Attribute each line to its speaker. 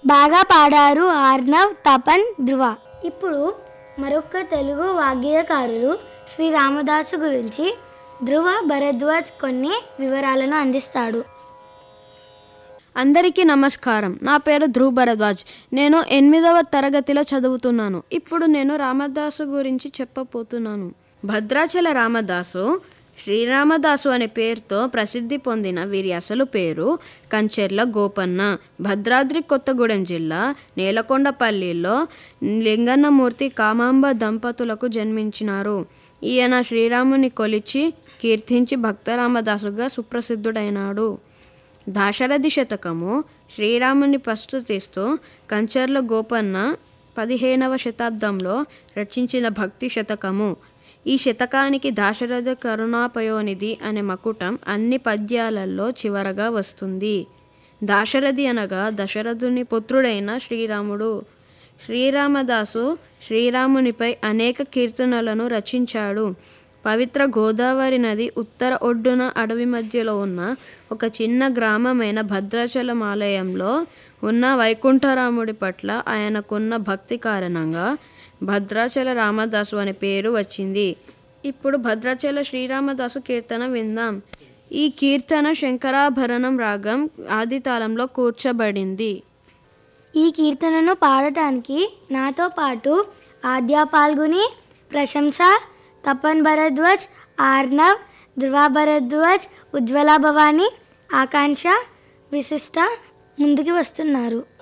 Speaker 1: బాగా పాడారు ఆర్నవ్ తపన్ ధ్రువ ఇప్పుడు మరొక తెలుగు వాగ్గేయకారులు శ్రీ రామదాసు గురించి ధ్రువ భరద్వాజ్ కొన్ని వివరాలను అందిస్తాడు
Speaker 2: అందరికీ నమస్కారం నా పేరు ధ్రువ్ భరద్వాజ్ నేను ఎనిమిదవ తరగతిలో చదువుతున్నాను ఇప్పుడు నేను రామదాసు గురించి చెప్పబోతున్నాను భద్రాచల రామదాసు శ్రీరామదాసు అనే పేరుతో ప్రసిద్ధి పొందిన వీరి అసలు పేరు కంచెర్ల గోపన్న భద్రాద్రి కొత్తగూడెం జిల్లా నేలకొండపల్లిలో లింగన్నమూర్తి కామాంబ దంపతులకు జన్మించినారు ఈయన శ్రీరాముని కొలిచి కీర్తించి భక్తరామదాసుగా సుప్రసిద్ధుడైనాడు దాశరథి శతకము శ్రీరాముని ప్రస్తుతిస్తూ కంచర్ల గోపన్న పదిహేనవ శతాబ్దంలో రచించిన భక్తి శతకము ఈ శతకానికి దాశరథ కరుణాపయోనిధి అనే మకుటం అన్ని పద్యాలలో చివరగా వస్తుంది దాశరథి అనగా దశరథుని పుత్రుడైన శ్రీరాముడు శ్రీరామదాసు శ్రీరామునిపై అనేక కీర్తనలను రచించాడు పవిత్ర గోదావరి నది ఉత్తర ఒడ్డున అడవి మధ్యలో ఉన్న ఒక చిన్న గ్రామమైన భద్రాచలం ఆలయంలో ఉన్న వైకుంఠరాముడి పట్ల ఆయనకున్న భక్తి కారణంగా భద్రాచల రామదాసు అనే పేరు వచ్చింది ఇప్పుడు భద్రాచల శ్రీరామదాసు కీర్తన విందాం ఈ కీర్తన శంకరాభరణం రాగం ఆదితాళంలో కూర్చబడింది
Speaker 1: ఈ కీర్తనను పాడటానికి నాతో పాటు ఆద్య పాల్గొని ప్రశంస తపన్ భరద్వాజ్ ఆర్నవ్ ధ్రువ భరద్వాజ్ ఉజ్వల భవాని ఆకాంక్ష విశిష్ట ముందుకు వస్తున్నారు